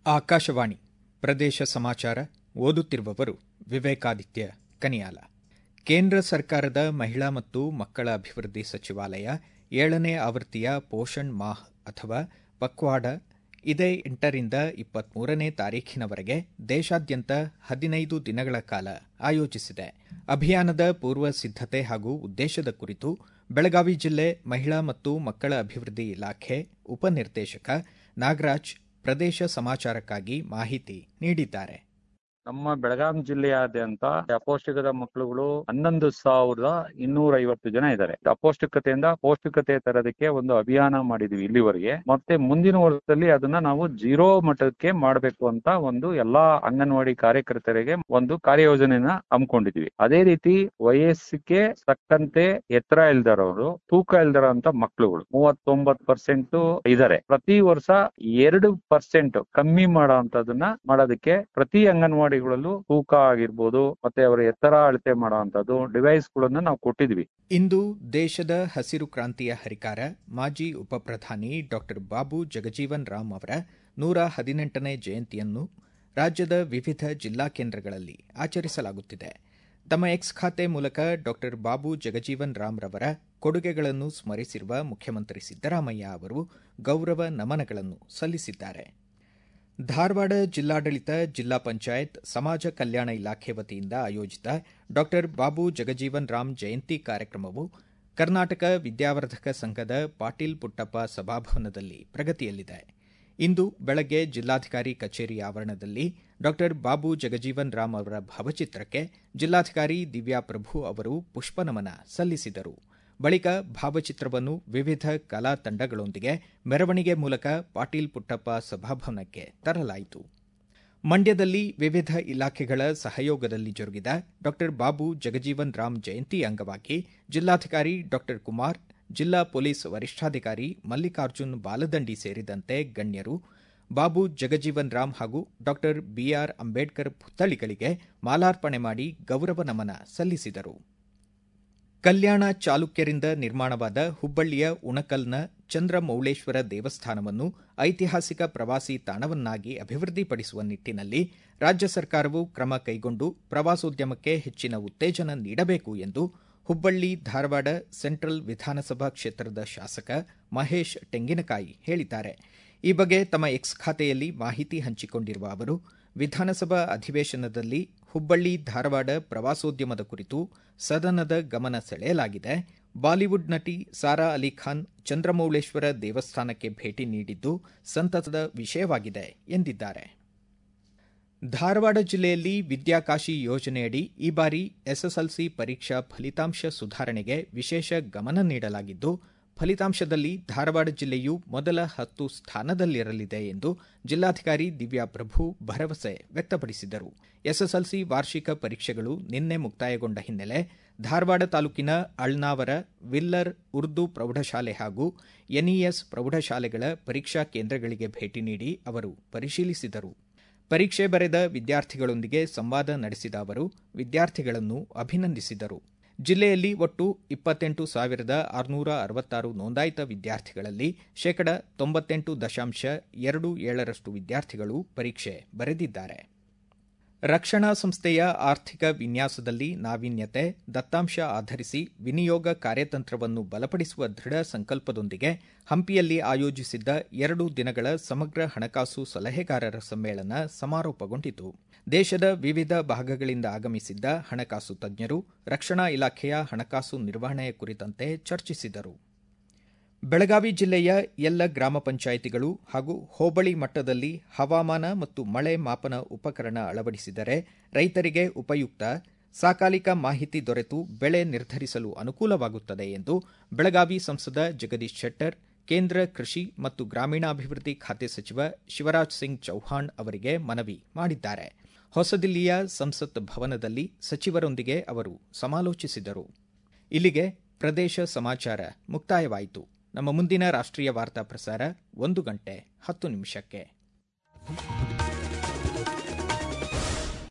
ಆಕಾಶವಾಣಿ ಪ್ರದೇಶ ಸಮಾಚಾರ ಓದುತ್ತಿರುವವರು ವಿವೇಕಾದಿತ್ಯ ಕನಿಯಾಲ ಕೇಂದ್ರ ಸರ್ಕಾರದ ಮಹಿಳಾ ಮತ್ತು ಮಕ್ಕಳ ಅಭಿವೃದ್ಧಿ ಸಚಿವಾಲಯ ಏಳನೇ ಆವೃತ್ತಿಯ ಪೋಷಣ್ ಮಾಹ್ ಅಥವಾ ಪಕ್ವಾಡ ಇದೇ ಎಂಟರಿಂದ ಇಪ್ಪತ್ಮೂರನೇ ತಾರೀಖಿನವರೆಗೆ ದೇಶಾದ್ಯಂತ ಹದಿನೈದು ದಿನಗಳ ಕಾಲ ಆಯೋಜಿಸಿದೆ ಅಭಿಯಾನದ ಪೂರ್ವ ಸಿದ್ದತೆ ಹಾಗೂ ಉದ್ದೇಶದ ಕುರಿತು ಬೆಳಗಾವಿ ಜಿಲ್ಲೆ ಮಹಿಳಾ ಮತ್ತು ಮಕ್ಕಳ ಅಭಿವೃದ್ಧಿ ಇಲಾಖೆ ಉಪನಿರ್ದೇಶಕ ನಾಗರಾಜ್ ಪ್ರದೇಶ ಸಮಾಚಾರಕ್ಕಾಗಿ ಮಾಹಿತಿ ನೀಡಿದ್ದಾರೆ ನಮ್ಮ ಬೆಳಗಾಂ ಜಿಲ್ಲೆಯಾದ್ಯಂತ ಅಪೌಷ್ಟಿಕದ ಮಕ್ಕಳುಗಳು ಹನ್ನೊಂದು ಸಾವಿರದ ಇನ್ನೂರ ಐವತ್ತು ಜನ ಇದ್ದಾರೆ ಅಪೌಷ್ಟಿಕತೆಯಿಂದ ಪೌಷ್ಟಿಕತೆ ತರೋದಕ್ಕೆ ಒಂದು ಅಭಿಯಾನ ಮಾಡಿದೀವಿ ಇಲ್ಲಿವರೆಗೆ ಮತ್ತೆ ಮುಂದಿನ ವರ್ಷದಲ್ಲಿ ಅದನ್ನ ನಾವು ಜೀರೋ ಮಟ್ಟಕ್ಕೆ ಮಾಡಬೇಕು ಅಂತ ಒಂದು ಎಲ್ಲಾ ಅಂಗನವಾಡಿ ಕಾರ್ಯಕರ್ತರಿಗೆ ಒಂದು ಕಾರ್ಯಯೋಜನೆನ ಹಮ್ಮಿಕೊಂಡಿದ್ವಿ ಅದೇ ರೀತಿ ವಯಸ್ಸಿಗೆ ತಕ್ಕಂತೆ ಎತ್ತರ ಇಲ್ದರವರು ತೂಕ ಇಲ್ದರ ಅಂತ ಮಕ್ಕಳುಗಳು ಮೂವತ್ತೊಂಬತ್ತು ಪರ್ಸೆಂಟ್ ಇದ್ದಾರೆ ಪ್ರತಿ ವರ್ಷ ಎರಡು ಪರ್ಸೆಂಟ್ ಕಮ್ಮಿ ಮಾಡೋ ಅಂತದನ್ನ ಮಾಡೋದಕ್ಕೆ ಪ್ರತಿ ಅಂಗನವಾಡಿ ತೂಕ ಆಗಿರ್ಬೋದು ಮತ್ತೆ ಅವರ ಎತ್ತರ ಅಳತೆ ಮಾಡುವಂತದ್ದು ಡಿವೈಸ್ ಗಳನ್ನ ನಾವು ಕೊಟ್ಟಿದ್ವಿ ಇಂದು ದೇಶದ ಹಸಿರು ಕ್ರಾಂತಿಯ ಹರಿಕಾರ ಮಾಜಿ ಉಪಪ್ರಧಾನಿ ಡಾ ಬಾಬು ಜಗಜೀವನ್ ರಾಮ್ ಅವರ ನೂರ ಹದಿನೆಂಟನೇ ಜಯಂತಿಯನ್ನು ರಾಜ್ಯದ ವಿವಿಧ ಜಿಲ್ಲಾ ಕೇಂದ್ರಗಳಲ್ಲಿ ಆಚರಿಸಲಾಗುತ್ತಿದೆ ತಮ್ಮ ಎಕ್ಸ್ ಖಾತೆ ಮೂಲಕ ಡಾ ಬಾಬು ಜಗಜೀವನ್ ರಾಮ್ ರವರ ಕೊಡುಗೆಗಳನ್ನು ಸ್ಮರಿಸಿರುವ ಮುಖ್ಯಮಂತ್ರಿ ಸಿದ್ದರಾಮಯ್ಯ ಅವರು ಗೌರವ ನಮನಗಳನ್ನು ಸಲ್ಲಿಸಿದ್ದಾರೆ ಧಾರವಾಡ ಜಿಲ್ಲಾಡಳಿತ ಜಿಲ್ಲಾ ಪಂಚಾಯತ್ ಸಮಾಜ ಕಲ್ಯಾಣ ಇಲಾಖೆ ವತಿಯಿಂದ ಆಯೋಜಿತ ಡಾ ಬಾಬು ಜಗಜೀವನ್ ರಾಮ್ ಜಯಂತಿ ಕಾರ್ಯಕ್ರಮವು ಕರ್ನಾಟಕ ವಿದ್ಯಾವರ್ಧಕ ಸಂಘದ ಪಾಟೀಲ್ ಪುಟ್ಟಪ್ಪ ಸಭಾಭವನದಲ್ಲಿ ಪ್ರಗತಿಯಲ್ಲಿದೆ ಇಂದು ಬೆಳಗ್ಗೆ ಜಿಲ್ಲಾಧಿಕಾರಿ ಕಚೇರಿ ಆವರಣದಲ್ಲಿ ಡಾ ಬಾಬು ಜಗಜೀವನ್ ರಾಮ್ ಅವರ ಭಾವಚಿತ್ರಕ್ಕೆ ಜಿಲ್ಲಾಧಿಕಾರಿ ದಿವ್ಯಾ ಪ್ರಭು ಅವರು ಪುಷ್ಪನಮನ ಸಲ್ಲಿಸಿದರು ಬಳಿಕ ಭಾವಚಿತ್ರವನ್ನು ವಿವಿಧ ಕಲಾ ತಂಡಗಳೊಂದಿಗೆ ಮೆರವಣಿಗೆ ಮೂಲಕ ಪಾಟೀಲ್ ಪುಟ್ಟಪ್ಪ ಸಭಾಭವನಕ್ಕೆ ತರಲಾಯಿತು ಮಂಡ್ಯದಲ್ಲಿ ವಿವಿಧ ಇಲಾಖೆಗಳ ಸಹಯೋಗದಲ್ಲಿ ಜರುಗಿದ ಡಾ ಬಾಬು ಜಗಜೀವನ್ ರಾಮ್ ಜಯಂತಿ ಅಂಗವಾಗಿ ಜಿಲ್ಲಾಧಿಕಾರಿ ಡಾ ಕುಮಾರ್ ಜಿಲ್ಲಾ ಪೊಲೀಸ್ ವರಿಷ್ಠಾಧಿಕಾರಿ ಮಲ್ಲಿಕಾರ್ಜುನ್ ಬಾಲದಂಡಿ ಸೇರಿದಂತೆ ಗಣ್ಯರು ಬಾಬು ಜಗಜೀವನ್ ರಾಮ್ ಹಾಗೂ ಡಾ ಬಿಆರ್ ಅಂಬೇಡ್ಕರ್ ಪುತ್ಥಳಿಗಳಿಗೆ ಮಾಲಾರ್ಪಣೆ ಮಾಡಿ ಗೌರವ ನಮನ ಸಲ್ಲಿಸಿದರು ಕಲ್ಯಾಣ ಚಾಲುಕ್ಯರಿಂದ ನಿರ್ಮಾಣವಾದ ಹುಬ್ಬಳ್ಳಿಯ ಉಣಕಲ್ನ ಚಂದ್ರಮೌಳೇಶ್ವರ ದೇವಸ್ಥಾನವನ್ನು ಐತಿಹಾಸಿಕ ಪ್ರವಾಸಿ ತಾಣವನ್ನಾಗಿ ಅಭಿವೃದ್ಧಿಪಡಿಸುವ ನಿಟ್ಟಿನಲ್ಲಿ ರಾಜ್ಯ ಸರ್ಕಾರವು ಕ್ರಮ ಕೈಗೊಂಡು ಪ್ರವಾಸೋದ್ಯಮಕ್ಕೆ ಹೆಚ್ಚಿನ ಉತ್ತೇಜನ ನೀಡಬೇಕು ಎಂದು ಹುಬ್ಬಳ್ಳಿ ಧಾರವಾಡ ಸೆಂಟ್ರಲ್ ವಿಧಾನಸಭಾ ಕ್ಷೇತ್ರದ ಶಾಸಕ ಮಹೇಶ್ ತೆಂಗಿನಕಾಯಿ ಹೇಳಿದ್ದಾರೆ ಈ ಬಗ್ಗೆ ತಮ್ಮ ಎಕ್ಸ್ ಖಾತೆಯಲ್ಲಿ ಮಾಹಿತಿ ಹಂಚಿಕೊಂಡಿರುವ ಅವರು ವಿಧಾನಸಭಾ ಅಧಿವೇಶನದಲ್ಲಿ ಹುಬ್ಬಳ್ಳಿ ಧಾರವಾಡ ಪ್ರವಾಸೋದ್ಯಮದ ಕುರಿತು ಸದನದ ಗಮನ ಸೆಳೆಯಲಾಗಿದೆ ಬಾಲಿವುಡ್ ನಟಿ ಸಾರಾ ಅಲಿ ಖಾನ್ ಚಂದ್ರಮೌಳೇಶ್ವರ ದೇವಸ್ಥಾನಕ್ಕೆ ಭೇಟಿ ನೀಡಿದ್ದು ಸಂತಸದ ವಿಷಯವಾಗಿದೆ ಎಂದಿದ್ದಾರೆ ಧಾರವಾಡ ಜಿಲ್ಲೆಯಲ್ಲಿ ವಿದ್ಯಾಕಾಶಿ ಯೋಜನೆಯಡಿ ಈ ಬಾರಿ ಎಸ್ಎಸ್ಎಲ್ಸಿ ಪರೀಕ್ಷಾ ಫಲಿತಾಂಶ ಸುಧಾರಣೆಗೆ ವಿಶೇಷ ಗಮನ ನೀಡಲಾಗಿದ್ದು ಫಲಿತಾಂಶದಲ್ಲಿ ಧಾರವಾಡ ಜಿಲ್ಲೆಯು ಮೊದಲ ಹತ್ತು ಸ್ಥಾನದಲ್ಲಿರಲಿದೆ ಎಂದು ಜಿಲ್ಲಾಧಿಕಾರಿ ದಿವ್ಯಾ ಪ್ರಭು ಭರವಸೆ ವ್ಯಕ್ತಪಡಿಸಿದರು ಎಸ್ಎಸ್ಎಲ್ಸಿ ವಾರ್ಷಿಕ ಪರೀಕ್ಷೆಗಳು ನಿನ್ನೆ ಮುಕ್ತಾಯಗೊಂಡ ಹಿನ್ನೆಲೆ ಧಾರವಾಡ ತಾಲೂಕಿನ ಅಳ್ನಾವರ ವಿಲ್ಲರ್ ಉರ್ದು ಪ್ರೌಢಶಾಲೆ ಹಾಗೂ ಎನ್ಇಎಸ್ ಪ್ರೌಢಶಾಲೆಗಳ ಪರೀಕ್ಷಾ ಕೇಂದ್ರಗಳಿಗೆ ಭೇಟಿ ನೀಡಿ ಅವರು ಪರಿಶೀಲಿಸಿದರು ಪರೀಕ್ಷೆ ಬರೆದ ವಿದ್ಯಾರ್ಥಿಗಳೊಂದಿಗೆ ಸಂವಾದ ನಡೆಸಿದ ಅವರು ವಿದ್ಯಾರ್ಥಿಗಳನ್ನು ಅಭಿನಂದಿಸಿದರು ಜಿಲ್ಲೆಯಲ್ಲಿ ಒಟ್ಟು ಇಪ್ಪತ್ತೆಂಟು ಸಾವಿರದ ಆರುನೂರ ಅರವತ್ತಾರು ನೋಂದಾಯಿತ ವಿದ್ಯಾರ್ಥಿಗಳಲ್ಲಿ ಶೇಕಡ ತೊಂಬತ್ತೆಂಟು ದಶಾಂಶ ಎರಡು ಏಳರಷ್ಟು ವಿದ್ಯಾರ್ಥಿಗಳು ಪರೀಕ್ಷೆ ಬರೆದಿದ್ದಾರೆ ರಕ್ಷಣಾ ಸಂಸ್ಥೆಯ ಆರ್ಥಿಕ ವಿನ್ಯಾಸದಲ್ಲಿ ನಾವೀನ್ಯತೆ ದತ್ತಾಂಶ ಆಧರಿಸಿ ವಿನಿಯೋಗ ಕಾರ್ಯತಂತ್ರವನ್ನು ಬಲಪಡಿಸುವ ದೃಢ ಸಂಕಲ್ಪದೊಂದಿಗೆ ಹಂಪಿಯಲ್ಲಿ ಆಯೋಜಿಸಿದ್ದ ಎರಡು ದಿನಗಳ ಸಮಗ್ರ ಹಣಕಾಸು ಸಲಹೆಗಾರರ ಸಮ್ಮೇಳನ ಸಮಾರೋಪಗೊಂಡಿತು ದೇಶದ ವಿವಿಧ ಭಾಗಗಳಿಂದ ಆಗಮಿಸಿದ್ದ ಹಣಕಾಸು ತಜ್ಞರು ರಕ್ಷಣಾ ಇಲಾಖೆಯ ಹಣಕಾಸು ನಿರ್ವಹಣೆಯ ಕುರಿತಂತೆ ಚರ್ಚಿಸಿದರು ಬೆಳಗಾವಿ ಜಿಲ್ಲೆಯ ಎಲ್ಲ ಗ್ರಾಮ ಪಂಚಾಯಿತಿಗಳು ಹಾಗೂ ಹೋಬಳಿ ಮಟ್ಟದಲ್ಲಿ ಹವಾಮಾನ ಮತ್ತು ಮಳೆ ಮಾಪನ ಉಪಕರಣ ಅಳವಡಿಸಿದರೆ ರೈತರಿಗೆ ಉಪಯುಕ್ತ ಸಾಕಾಲಿಕ ಮಾಹಿತಿ ದೊರೆತು ಬೆಳೆ ನಿರ್ಧರಿಸಲು ಅನುಕೂಲವಾಗುತ್ತದೆ ಎಂದು ಬೆಳಗಾವಿ ಸಂಸದ ಜಗದೀಶ್ ಶೆಟ್ಟರ್ ಕೇಂದ್ರ ಕೃಷಿ ಮತ್ತು ಗ್ರಾಮೀಣಾಭಿವೃದ್ಧಿ ಖಾತೆ ಸಚಿವ ಶಿವರಾಜ್ ಸಿಂಗ್ ಚೌಹಾಣ್ ಅವರಿಗೆ ಮನವಿ ಮಾಡಿದ್ದಾರೆ ಹೊಸದಿಲ್ಲಿಯ ಸಂಸತ್ ಭವನದಲ್ಲಿ ಸಚಿವರೊಂದಿಗೆ ಅವರು ಸಮಾಲೋಚಿಸಿದರು ಇಲ್ಲಿಗೆ ಪ್ರದೇಶ ಸಮಾಚಾರ ಮುಕ್ತಾಯವಾಯಿತು ನಮ್ಮ ಮುಂದಿನ ರಾಷ್ಟ್ರೀಯ ವಾರ್ತಾ ಪ್ರಸಾರ ಒಂದು ಗಂಟೆ ಹತ್ತು ನಿಮಿಷಕ್ಕೆ